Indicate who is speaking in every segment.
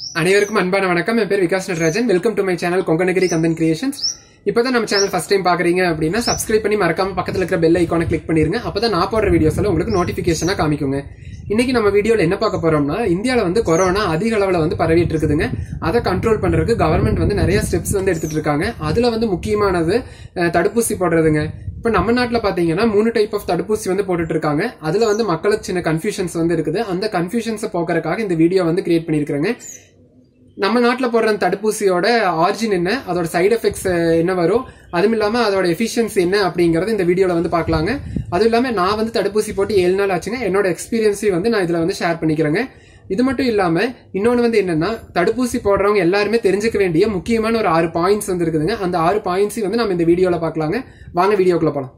Speaker 1: அனைவருக்கும் அன்பான வணக்கம் என் பேர் Vikas Natarajan welcome to my channel Konganagiri Kandhan creations இப்பதான் நம்ம சேனல் ஃபர்ஸ்ட் டைம் பாக்குறீங்க அப்படின்னா சப்ஸ்கிரைப் பண்ணி மறக்காம பக்கத்துல இருக்கிற பெல் ஐக்கானை கிளிக் பண்ணிருங்க அப்பதான் நான் போடுற வீடியோஸ் எல்லாம் உங்களுக்கு நோட்டிபிகேஷனா காமிக்குங்க இன்னைக்கு நம்ம வீடியோல என்ன பார்க்க போறோம்னா இந்தியால வந்து கொரோனா அதிக அளவுல வந்து பரவிட்டு இருக்குதுங்க அதை கண்ட்ரோல் பண்றதுக்கு கவர்மெண்ட் வந்து நிறைய ஸ்டெப்ஸ் வந்து எடுத்துட்டு இருக்காங்க அதுல வந்து முக்கியமானது அஹ், தடுப்பூசி போடுறதுங்க இப்ப நம்ம நாட்டுல பாத்தீங்கன்னா மூணு டைப் ஆஃப் தடுப்பூசி வந்து போட்டுட்டு இருக்காங்க அதுல வந்து மக்களுக்கு சின்ன கன்ஃபியூஷன்ஸ் வந்து இருக்குது அந்த கன்ஃபியூஷன்ஸை போக்குறதுக்காக இந்த வீடியோ வந்து கிரியேட் பண்ணிருக்காங்க நம்ம நாட்டில் போடுற அந்த தடுப்பூசியோட ஆரிஜின் என்ன அதோட சைடு எஃபெக்ட்ஸ் என்ன வரும் அதுவும் இல்லாமல் அதோட எஃபிஷியன்சி என்ன அப்படிங்கறது இந்த வீடியோவில் வந்து பார்க்கலாங்க அதுவும் இல்லாமல் நான் வந்து தடுப்பூசி போட்டு ஏழு நாள் ஆச்சுங்க என்னோட எக்ஸ்பீரியன்ஸையும் வந்து நான் இதில் வந்து ஷேர் பண்ணிக்கிறேங்க இது மட்டும் இல்லாம இன்னொன்று வந்து என்னன்னா தடுப்பூசி போடுறவங்க எல்லாருமே தெரிஞ்சுக்க வேண்டிய முக்கியமான ஒரு ஆறு பாயிண்ட்ஸ் வந்து இருக்குதுங்க அந்த ஆறு பாயிண்ட்ஸையும் வந்து நம்ம இந்த வீடியோவில் பார்க்கலாங்க வாங்க வீடியோக்குள்ள போகலாம்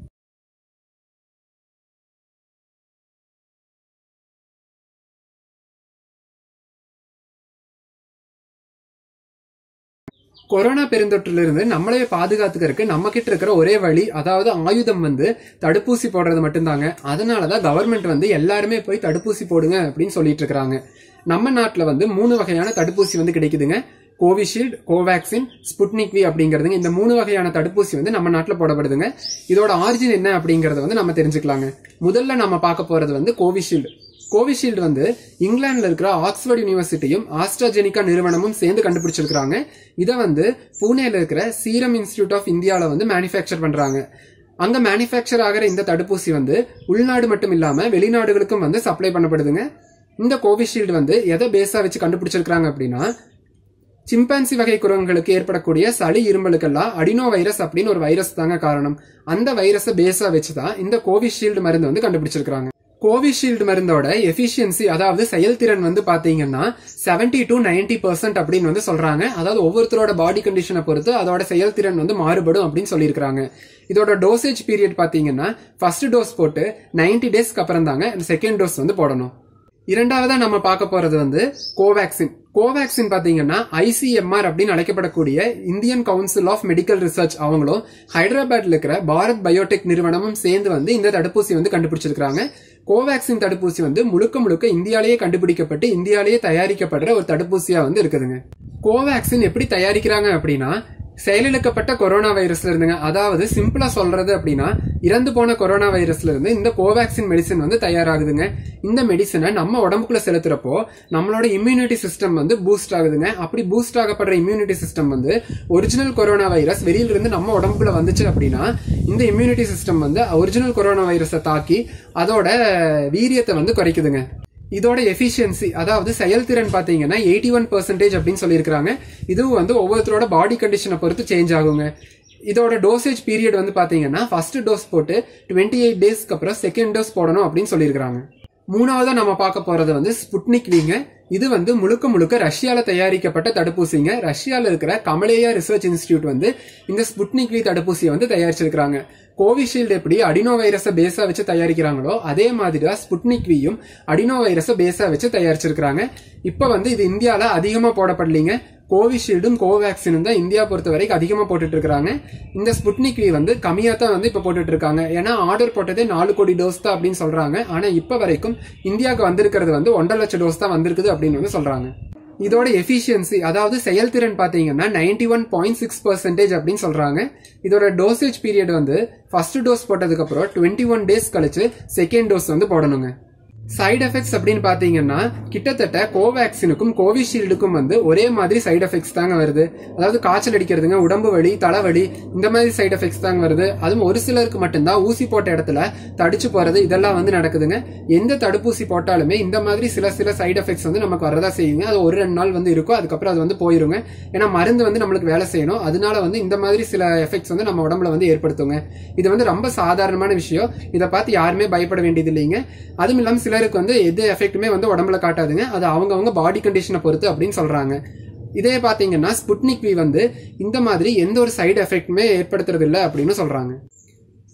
Speaker 1: கொரோனா பெருந்தொற்றிலிருந்து நம்மளே பாதுகாத்துக்கிறதுக்கு நம்ம கிட்ட இருக்கிற ஒரே வழி அதாவது ஆயுதம் வந்து தடுப்பூசி போடுறது மட்டும்தாங்க அதனாலதான் கவர்மெண்ட் வந்து எல்லாருமே போய் தடுப்பூசி போடுங்க அப்படின்னு சொல்லிட்டு இருக்காங்க நம்ம நாட்டுல வந்து மூணு வகையான தடுப்பூசி வந்து கிடைக்குதுங்க கோவிஷீல்டு கோவேக்சின் ஸ்புட்னிக் வி அப்படிங்கிறதுங்க இந்த மூணு வகையான தடுப்பூசி வந்து நம்ம நாட்டில் போடப்படுதுங்க இதோட ஆரிஜின் என்ன அப்படிங்கறத வந்து நம்ம தெரிஞ்சுக்கலாங்க முதல்ல நம்ம பார்க்க போறது வந்து கோவிஷீல்டு கோவிஷீல்டு வந்து இங்கிலாந்துல இருக்கிற ஆக்ஸ்போர்ட் யூனிவர்சிட்டியும் ஆஸ்ட்ராஜெனிகா நிறுவனமும் சேர்ந்து கண்டுபிடிச்சிருக்காங்க இதை வந்து பூனேல இருக்கிற சீரம் இன்ஸ்டிடியூட் ஆஃப் இந்தியால வந்து மேனுஃபேக்சர் பண்றாங்க அங்க மேனுஃபேக்சர் ஆகிற இந்த தடுப்பூசி வந்து உள்நாடு மட்டும் இல்லாம வெளிநாடுகளுக்கும் வந்து சப்ளை பண்ணப்படுதுங்க இந்த கோவிஷீல்டு வந்து எதை பேஸா வச்சு கண்டுபிடிச்சிருக்காங்க அப்படின்னா சிம்பான்சி வகை குரங்குகளுக்கு ஏற்படக்கூடிய சளி இருமலுக்கெல்லாம் அடினோ வைரஸ் அப்படின்னு ஒரு வைரஸ் தாங்க காரணம் அந்த வைரஸை பேஸா வச்சுதான் இந்த கோவிஷீல்டு மருந்து வந்து கண்டுபிடிச்சிருக்காங்க கோவிஷீல்டு மருந்தோட எஃபிஷியன்சி அதாவது செயல்திறன் வந்து பாத்தீங்கன்னா 70 டு 90% பர்சன்ட் அப்படின்னு வந்து சொல்றாங்க அதாவது ஒவ்வொருத்தரோட பாடி கண்டிஷனை பொறுத்து அதோட செயல்திறன் வந்து மாறுபடும் அப்படின்னு சொல்லியிருக்காங்க இதோட டோசேஜ் பீரியட் பாத்தீங்கன்னா ஃபர்ஸ்ட் டோஸ் போட்டு 90 டேஸ்க்கு அப்புறம் தாங்க செகண்ட் டோஸ் வந்து போடணும் இரண்டாவதா நம்ம பார்க்க போறது வந்து கோவேக்சின் கோவேக்சின் பாத்தீங்கன்னா ஐசிஎம்ஆர் அப்படின்னு அழைக்கப்படக்கூடிய Indian Council of Medical Research அவங்களும் ஹைதராபாத்ல இருக்கிற பாரத் பயோடெக் நிறுவனமும் சேர்ந்து வந்து இந்த தடுப்பூசி வந்து கண்டுபிடிச்சிருக்காங்க கோவேக்சின் தடுப்பூசி வந்து முழுக்க முழுக்க இந்தியாலேயே கண்டுபிடிக்கப்பட்டு இந்தியாலேயே தயாரிக்கப்படுற ஒரு தடுப்பூசியா வந்து இருக்குதுங்க கோவேக்சின் எப்படி தயாரிக்கிறாங்க அப்படின்னா செயலிழக்கப்பட்ட கொரோனா வைரஸ்ல இருந்துங்க அதாவது சிம்பிளா சொல்றது அப்படின்னா இறந்து போன கொரோனா வைரஸ்ல இருந்து இந்த கோவேக்சின் மெடிசன் வந்து தயாராகுதுங்க இந்த மெடிசனை நம்ம உடம்புக்குள்ள செலுத்துறப்போ நம்மளோட இம்யூனிட்டி சிஸ்டம் வந்து பூஸ்ட் ஆகுதுங்க அப்படி பூஸ்ட் ஆகப்படுற இம்யூனிட்டி சிஸ்டம் வந்து ஒரிஜினல் கொரோனா வைரஸ் வெளியில இருந்து நம்ம உடம்புக்குள்ள வந்துச்சு அப்படின்னா இந்த இம்யூனிட்டி சிஸ்டம் வந்து ஒரிஜினல் கொரோனா வைரஸை தாக்கி அதோட வீரியத்தை வந்து குறைக்குதுங்க இதோட எஃபிஷியன்சி அதாவது செயல்திறன் பாத்தீங்கன்னா எயிட்டி ஒன் பர்சன்டேஜ் அப்படின்னு சொல்லியிருக்காங்க இதுவும் வந்து ஒவ்வொருத்தரோட பாடி கண்டிஷனை பொறுத்து சேஞ்ச் ஆகுங்க இதோட டோசேஜ் பீரியட் வந்து பாத்தீங்கன்னா ஃபர்ஸ்ட் டோஸ் போட்டு டுவெண்ட்டி எயிட் டேஸ்க்கு அப்புறம் செகண்ட் டோஸ் போடணும் அப்படின்னு சொல்லியிருக்காங்க மூணாவதா நம்ம பார்க்க போறது வந்து ஸ்புட்னிக் வீங்க இது வந்து முழுக்க முழுக்க ரஷ்யால தயாரிக்கப்பட்ட தடுப்பூசிங்க ரஷ்யால இருக்கிற கமலேயா ரிசர்ச் இன்ஸ்டிடியூட் வந்து இந்த ஸ்புட்னிக் வி தடுப்பூசியை வந்து தயாரிச்சிருக்காங்க கோவிஷீல்டு எப்படி அடினோ வைரஸை பேஸா வச்சு தயாரிக்கிறாங்களோ அதே மாதிரி தான் ஸ்புட்னிக் வியும் அடினோ வைரஸை பேஸா வச்சு தயாரிச்சிருக்காங்க இப்ப வந்து இது இந்தியால அதிகமா போடப்படலீங்க கோவிஷீல்டும் கோவேக்சினும் தான் இந்தியா பொறுத்த வரைக்கும் அதிகமா போட்டுட்டு இருக்காங்க இந்த ஸ்புட்னிக் வி வந்து கம்மியா தான் வந்து இப்ப போட்டுட்டு இருக்காங்க ஏன்னா ஆர்டர் போட்டதே நாலு கோடி டோஸ் தான் அப்படின்னு சொல்றாங்க ஆனா இப்ப வரைக்கும் இந்தியாவுக்கு வந்திருக்கிறது வந்து ஒன்றரை லட்சம் டோஸ் தான் வந்திருக்குது அப்படின்னு வந்து சொல்றாங்க இதோட எஃபிஷியன்சி அதாவது செயல்திறன் பாத்தீங்கன்னா ninety one point six percentage அப்படின்னு சொல்றாங்க இதோட டோசேஜ் பீரியட் வந்து ஃபர்ஸ்ட் டோஸ் போட்டதுக்கு அப்புறம் டுவெண்ட்டி ஒன் டேஸ் கழிச்சு செகண்ட் டோஸ் வந்து போடணுங்க சைடு எஃபெக்ட்ஸ் அப்படின்னு பாத்தீங்கன்னா கிட்டத்தட்ட கோவேக்சினுக்கும் கோவிஷீல்டுக்கும் வந்து ஒரே மாதிரி சைடு எஃபெக்ட்ஸ் தாங்க வருது அதாவது காய்ச்சல் அடிக்கிறதுங்க உடம்பு வலி தலைவலி இந்த மாதிரி சைடு எஃபெக்ட்ஸ் தாங்க வருது அதுவும் ஒரு சிலருக்கு மட்டும்தான் ஊசி போட்ட இடத்துல தடிச்சு போறது இதெல்லாம் வந்து நடக்குதுங்க எந்த தடுப்பூசி போட்டாலுமே இந்த மாதிரி சில சில சைடு எஃபெக்ட்ஸ் வந்து நமக்கு வரதா செய்யுங்க அது ஒரு ரெண்டு நாள் வந்து இருக்கும் அதுக்கப்புறம் அது வந்து போயிருங்க ஏன்னா மருந்து வந்து நம்மளுக்கு வேலை செய்யணும் அதனால வந்து இந்த மாதிரி சில எஃபெக்ட்ஸ் வந்து நம்ம உடம்புல வந்து ஏற்படுத்துங்க இது வந்து ரொம்ப சாதாரணமான விஷயம் இதை பார்த்து யாருமே பயப்பட வேண்டியது இல்லைங்க அதுவும் இல்லாமல் சிலருக்கு வந்து எது எஃபெக்ட்டுமே வந்து உடம்புல காட்டாதுங்க அது அவங்கவங்க பாடி கண்டிஷனை பொறுத்து அப்படின்னு சொல்றாங்க இதே பாத்தீங்கன்னா ஸ்புட்னிக் வி வந்து இந்த மாதிரி எந்த ஒரு சைடு எஃபெக்ட்டுமே ஏற்படுத்துறது இல்லை அப்படின்னு சொல்றாங்க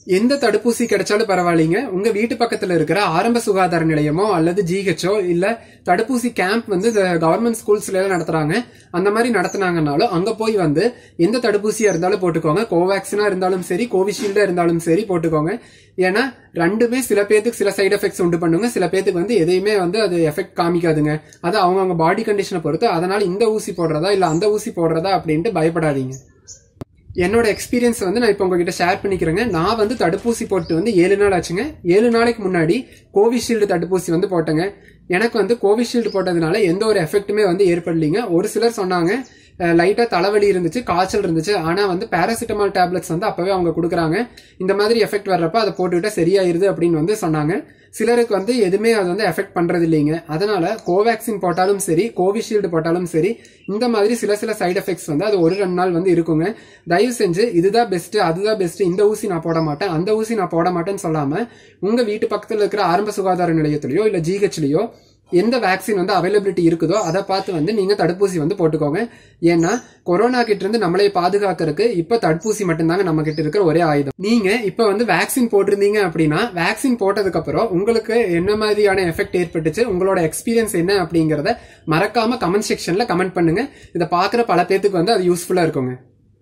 Speaker 1: எந்த தடுப்பூசி கிடைச்சாலும் பரவாயில்லைங்க உங்க வீட்டு பக்கத்துல இருக்கிற ஆரம்ப சுகாதார நிலையமோ அல்லது ஜிஹெச்ஓ இல்ல தடுப்பூசி கேம்ப் வந்து இந்த கவர்மெண்ட் ஸ்கூல்ஸ்ல எல்லாம் நடத்துறாங்க அந்த மாதிரி நடத்துனாங்கனாலும் அங்க போய் வந்து எந்த தடுப்பூசியா இருந்தாலும் போட்டுக்கோங்க கோவேக்சினா இருந்தாலும் சரி கோவிஷீல்டா இருந்தாலும் சரி போட்டுக்கோங்க ஏன்னா ரெண்டுமே சில பேத்துக்கு சில சைடு எஃபெக்ட்ஸ் உண்டு பண்ணுங்க சில பேத்துக்கு வந்து எதையுமே வந்து அது எஃபெக்ட் காமிக்காதுங்க அது அவங்கவுங்க பாடி கண்டிஷனை பொறுத்து அதனால இந்த ஊசி போடுறதா இல்ல அந்த ஊசி போடுறதா அப்படின்ட்டு பயப்படாதீங்க என்னோட எக்ஸ்பீரியன்ஸ் வந்து நான் இப்போ உங்ககிட்ட ஷேர் பண்ணிக்கிறேங்க நான் வந்து தடுப்பூசி போட்டு வந்து ஏழு நாள் ஆச்சுங்க ஏழு நாளைக்கு முன்னாடி கோவிஷீல்டு தடுப்பூசி வந்து போட்டேங்க எனக்கு வந்து கோவிஷீல்டு போட்டதுனால எந்த ஒரு எஃபெக்ட்டுமே வந்து ஏற்படலைங்க ஒரு சிலர் சொன்னாங்க லைட்டா தலைவலி இருந்துச்சு காய்ச்சல் இருந்துச்சு ஆனா வந்து பாராசிட்டமால் டேப்லெட்ஸ் வந்து அப்பவே அவங்க கொடுக்குறாங்க இந்த மாதிரி எஃபெக்ட் வர்றப்ப அதை போட்டுக்கிட்டா சரியாயிருது அப்படின்னு வந்து சொன்னாங்க சிலருக்கு வந்து எதுவுமே அது வந்து எஃபெக்ட் பண்றது இல்லைங்க அதனால கோவேக்சின் போட்டாலும் சரி கோவிஷீல்டு போட்டாலும் சரி இந்த மாதிரி சில சில சைடு எஃபெக்ட்ஸ் வந்து அது ஒரு ரெண்டு நாள் வந்து இருக்குங்க தயவு செஞ்சு இதுதான் பெஸ்ட் அதுதான் பெஸ்ட் இந்த ஊசி நான் போட மாட்டேன் அந்த ஊசி நான் போட மாட்டேன்னு சொல்லாம உங்க வீட்டு பக்கத்துல இருக்கிற ஆரம்ப சுகாதார நிலையத்திலயோ இல்ல ஜிஹெச்லயோ எந்த வேக்சின் வந்து அவைலபிலிட்டி இருக்குதோ அதை பார்த்து வந்து நீங்க தடுப்பூசி வந்து போட்டுக்கோங்க ஏன்னா கொரோனா கிட்ட இருந்து நம்மளை பாதுகாக்கிறதுக்கு இப்ப தடுப்பூசி மட்டும்தாங்க நம்ம கிட்ட இருக்கிற ஒரே ஆயுதம் நீங்க இப்ப வந்து வேக்சின் போட்டிருந்தீங்க அப்படின்னா வேக்சின் போட்டதுக்கு அப்புறம் உங்களுக்கு என்ன மாதிரியான எஃபெக்ட் ஏற்பட்டுச்சு உங்களோட எக்ஸ்பீரியன்ஸ் என்ன அப்படிங்கறத மறக்காம கமெண்ட் செக்ஷன்ல கமெண்ட் பண்ணுங்க இதை பாக்குற பல பேத்துக்கு வந்து அது யூஸ்ஃபுல்லா இருக்குங்க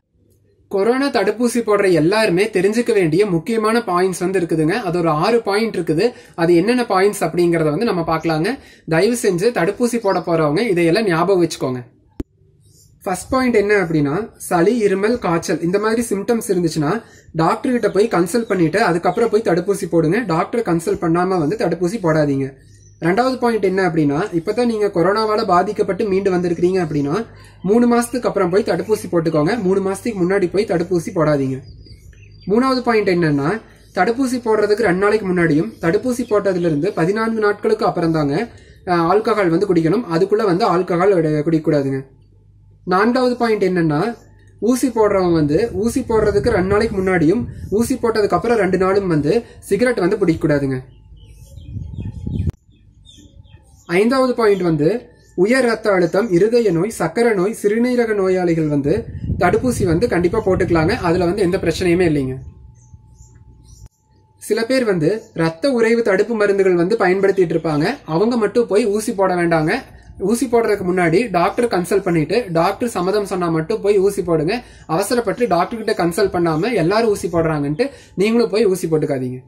Speaker 1: கொரோனா தடுப்பூசி போடுற எல்லாருமே தெரிஞ்சுக்க வேண்டிய முக்கியமான பாயிண்ட்ஸ் வந்து இருக்குதுங்க அது ஒரு ஆறு பாயிண்ட் இருக்குது அது என்னென்ன பாயிண்ட்ஸ் அப்படிங்கறத வந்து நம்ம பார்க்கலாங்க தயவு செஞ்சு தடுப்பூசி போட போறவங்க இதையெல்லாம் ஞாபகம் வச்சுக்கோங்க ஃபர்ஸ்ட் பாயிண்ட் என்ன அப்படின்னா சளி இருமல் காய்ச்சல் இந்த மாதிரி சிம்டம்ஸ் இருந்துச்சுன்னா டாக்டர் கிட்ட போய் கன்சல்ட் பண்ணிட்டு அதுக்கப்புறம் போய் தடுப்பூசி போடுங்க டாக்டர் கன்சல்ட் பண்ணாம வந்து தடுப்பூசி போடாதீங்க ரெண்டாவது பாயிண்ட் என்ன அப்படின்னா இப்பதான் நீங்க கொரோனாவால பாதிக்கப்பட்டு மீண்டு வந்திருக்கிறீங்க அப்படின்னா மூணு மாசத்துக்கு அப்புறம் போய் தடுப்பூசி போட்டுக்கோங்க மூணு மாசத்துக்கு முன்னாடி போய் தடுப்பூசி போடாதீங்க மூணாவது பாயிண்ட் என்னன்னா தடுப்பூசி போடுறதுக்கு ரெண்டு நாளைக்கு முன்னாடியும் தடுப்பூசி போட்டதுல இருந்து பதினான்கு நாட்களுக்கு அப்புறம் தாங்க ஆல்கஹால் வந்து குடிக்கணும் அதுக்குள்ள வந்து ஆல்கஹால் குடிக்கக்கூடாதுங்க நான்காவது பாயிண்ட் என்னன்னா ஊசி போடுறவங்க வந்து ஊசி போடுறதுக்கு ரெண்டு நாளைக்கு முன்னாடியும் ஊசி போட்டதுக்கு அப்புறம் ரெண்டு நாளும் வந்து சிகரெட் வந்து பிடிக்கக்கூடாதுங்க ஐந்தாவது பாயிண்ட் வந்து உயர் ரத்த அழுத்தம் இருதய நோய் சக்கரை நோய் சிறுநீரக நோயாளிகள் வந்து தடுப்பூசி வந்து கண்டிப்பா போட்டுக்கலாங்க அதுல வந்து எந்த பிரச்சனையுமே இல்லைங்க சில பேர் வந்து ரத்த உறைவு தடுப்பு மருந்துகள் வந்து பயன்படுத்திட்டு இருப்பாங்க அவங்க மட்டும் போய் ஊசி போட வேண்டாங்க ஊசி போடுறதுக்கு முன்னாடி டாக்டர் கன்சல்ட் பண்ணிட்டு டாக்டர் சம்மதம் சொன்னா மட்டும் போய் ஊசி போடுங்க அவசரப்பட்டு டாக்டர் கிட்ட கன்சல்ட் பண்ணாம எல்லாரும் ஊசி போடுறாங்கன்ட்டு நீங்களும் போய் ஊசி போட்டுக்காதீங்க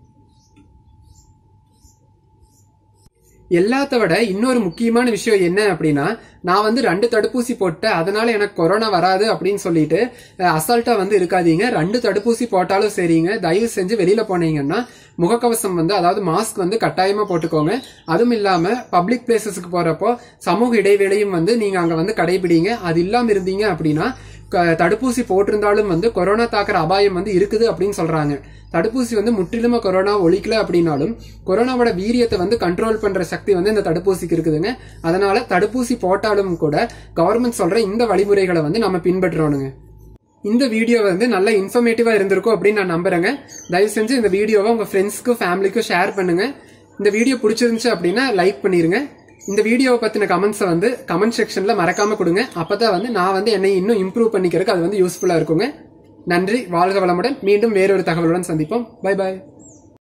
Speaker 1: எல்லாத்த விட இன்னொரு முக்கியமான விஷயம் என்ன அப்படின்னா நான் வந்து ரெண்டு தடுப்பூசி போட்டேன் அதனால எனக்கு கொரோனா வராது அப்படின்னு சொல்லிட்டு அசால்ட்டா வந்து இருக்காதீங்க ரெண்டு தடுப்பூசி போட்டாலும் சரிங்க தயவு செஞ்சு வெளியில போனீங்கன்னா முகக்கவசம் வந்து அதாவது மாஸ்க் வந்து கட்டாயமா போட்டுக்கோங்க அதுவும் இல்லாம பப்ளிக் பிளேசஸ்க்கு போறப்போ சமூக இடைவெளியும் வந்து நீங்க அங்க வந்து கடைபிடிங்க அது இல்லாம இருந்தீங்க அப்படின்னா தடுப்பூசி போட்டிருந்தாலும் வந்து கொரோனா தாக்குற அபாயம் வந்து இருக்குது அப்படின்னு சொல்றாங்க தடுப்பூசி வந்து முற்றிலுமா கொரோனா ஒழிக்கல அப்படின்னாலும் கொரோனாவோட வீரியத்தை வந்து கண்ட்ரோல் பண்ற சக்தி வந்து இந்த தடுப்பூசிக்கு இருக்குதுங்க அதனால தடுப்பூசி போட்டாலும் கூட கவர்மெண்ட் சொல்ற இந்த வழிமுறைகளை வந்து நம்ம பின்பற்றணுங்க இந்த வீடியோ வந்து நல்ல இன்ஃபர்மேட்டிவா இருந்திருக்கும் அப்படின்னு நான் நம்புறேங்க தயவு செஞ்சு இந்த வீடியோவை உங்க ஃப்ரெண்ட்ஸ்க்கும் ஃபேமிலிக்கும் ஷேர் பண்ணுங்க இந்த வீடியோ பிடிச்சிருந்துச்சு அப்படின்னா லைக் பண்ணிருங்க இந்த வீடியோவை பத்தின கமெண்ட்ஸை வந்து கமெண்ட் செக்ஷன்ல மறக்காம கொடுங்க அப்பதான் வந்து நான் வந்து என்னை இன்னும் இம்ப்ரூவ் பண்ணிக்கிறதுக்கு அது வந்து யூஸ்ஃபுல்லா இருக்குங்க நன்றி வாழ்க வளமுடன் மீண்டும் வேறொரு தகவலுடன் சந்திப்போம் பை பாய்